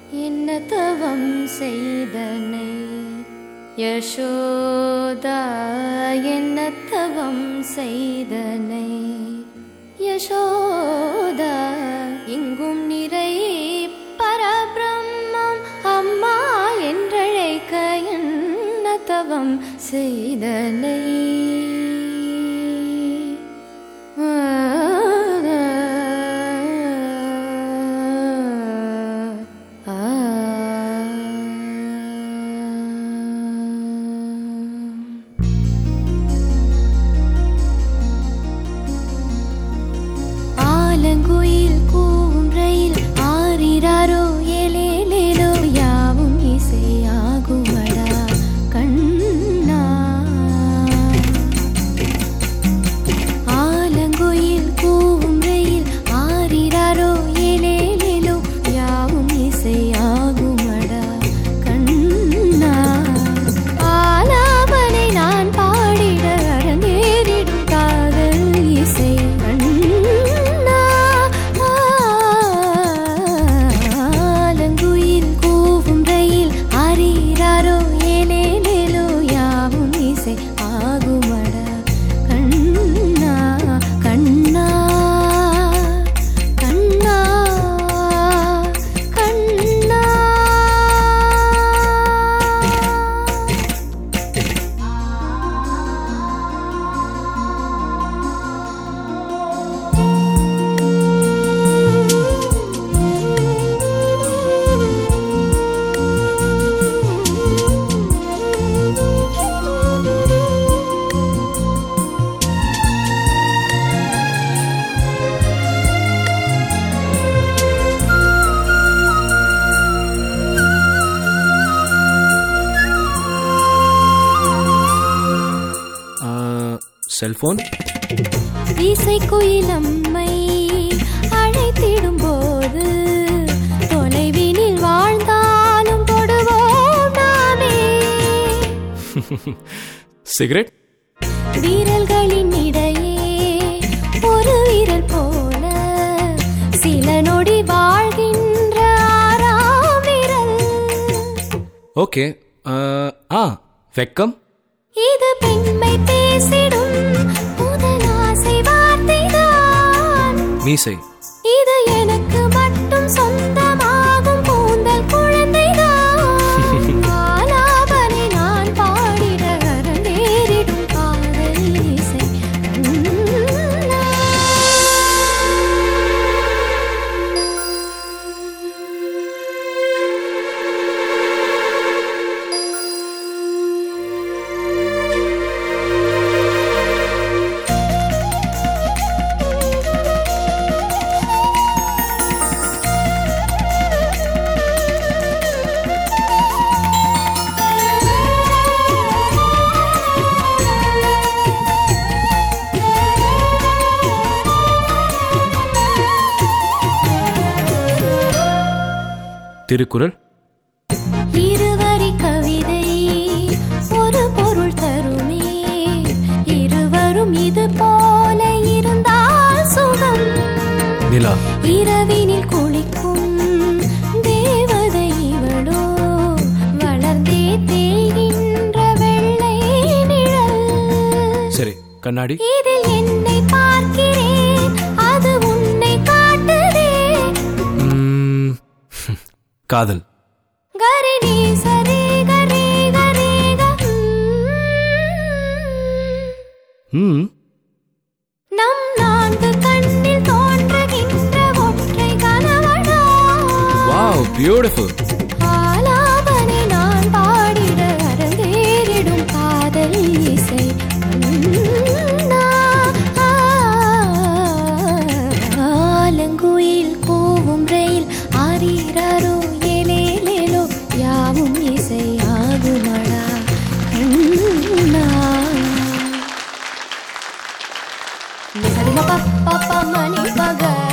என்ன தவம் செய்தனை யசோதா என்ன தவம் செய்தனை யசோதா எங்கும் நிறை பரபிரம்மம் அம்மா என்றழைக்க என்ன தவம் செய்தனை ஆலங்குயில் கூவும் ரயில் ஆரிராரோ ஏலேலேலோ யாவும் இசையாகுமடா கண்ணா ஆலங்குயில் கூவும் ரயில் ஆரிராரோ ஏலேலேலோ யாவும் இசையாகுமடா கண்ணா ஆலாபனை நான் பாடிட அரங்கேறிடும் காதல் இசை கண்ணா ஆலங்குயில் கூவும் ரயில் ஆரிராரோ ஏலேலேலோ யாவும் இசை ஆகுமடா கண்ணா கண்ணா கண்ணா கண்ணா செல்போன் இசைக்குயிலம்மை அழைத்திடும் போது தொலைவினில் வாழ்ந்தாலும் தொடுவோம் நாமே சிகரெட் வீரல்களின் இடையே ஒரு வீரல் போல சில நொடி வாழ்கின்ற ஆறாம் விரல் ஓகே ஆ வெக்கம் இது பெண்மை பேசிடும் முதல் ஆசை வார்த்தைதான் மீசை இது எனக்கு மட்டும் சொந்தமாகும் கூந்தல் குழந்தைதான் ஆலாபனை நான் பாடிட அரங்கேறிடும் காதல் இசை உன்னா. திருக்குறள் இருவரி கவிதை ஒரு பொருள் தருமே இருவரும் இது போல இருந்தால் சுகம் நிலா இரவினில் குளிக்கும் தேவதை இவளோ வளர்ந்தே தேய்கின்ற வெள்ளை நிழல் சரி கண்ணாடி இதில் என்னை பார்க்கிறேன் அது உன்னை காட்டுதே ம், காதல் கரிணி சரி கரி கரி ம் நம் நான்கு கண்ணில் தோன்றுகின்ற ஒற்றை கனவடா வாவ் பியூட்டிஃபுல் ஆலாபனை நான் பாடிட அரங்கேறிடும் காதல் இசை உன்னா. ஆலங்குயில் கூவும் ரயில் ஆரீரோ ஏலேலேலோ யாவும் இசை ஆகுமடா கண்ணா. நிசரிம பப்ப மணி பக